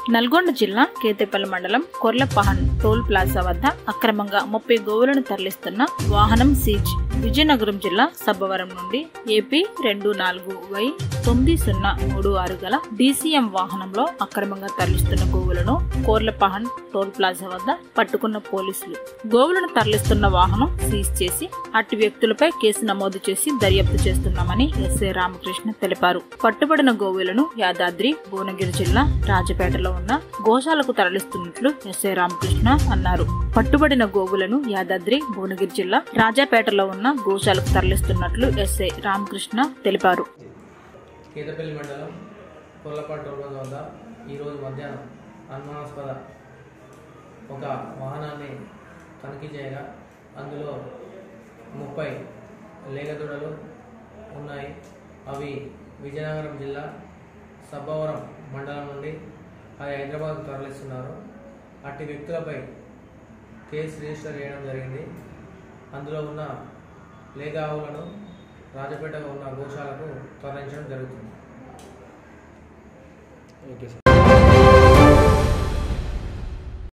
నల్గొండ జిల్లా కేతేపల్లి మండలం కొర్లపహన్ toll plaza వద్ద అక్రమంగా ముప్పై గోవులను తరలిస్తున్న వాహనం సీజ్ విజయనగరం జిల్లా సబ్బవరం నుండి ఏపీ రెండు నాలుగు వై తొమ్మిది సున్నా మూడు ఆరు గల డీసీఎం వాహనంలో అక్రమంగా తరలిస్తున్న గోవులను కోర్లపహన్ టోల్ ప్లాజా వద్ద పట్టుకున్న పోలీసులు గోవులను తరలిస్తున్న వాహనం సీజ్ చేసి అట్టి వ్యక్తులపై కేసు నమోదు చేసి దర్యాప్తు చేస్తున్నామని ఎస్ఐ రామకృష్ణ తెలిపారు పట్టుబడిన గోవులను యాదాద్రి భువనగిరి జిల్లా రాజపేటలో ఉన్న గోశాలకు తరలిస్తున్నట్లు ఎస్ఐ రామకృష్ణ అన్నారు పట్టుబడిన గోవులను యాదాద్రి భువనగిరి జిల్లా రాజాపేటలో ఉన్న గోశాలకు తరలిస్తున్నట్లు ఎస్ఐ రామకృష్ణ తెలిపారు కేతపల్లి మండలం కొల్లపాటు రోడ్ వద్ద ఈరోజు మధ్యాహ్నం అనుమానాస్పద ఒక వాహనాన్ని తనిఖీ చేయగా అందులో ముప్పై లేగదూడలు ఉన్నాయి అవి విజయనగరం జిల్లా సబ్బవరం మండలం నుండి అది హైదరాబాద్ తరలిస్తున్నారు అట్టి వ్యక్తులపై కేసు రిజిస్టర్ చేయడం జరిగింది అందులో ఉన్న లేగ ఆవులను రాజపేటలో ఉన్న గోశాలకు తరలించడం జరుగుతుంది ఓకే సార్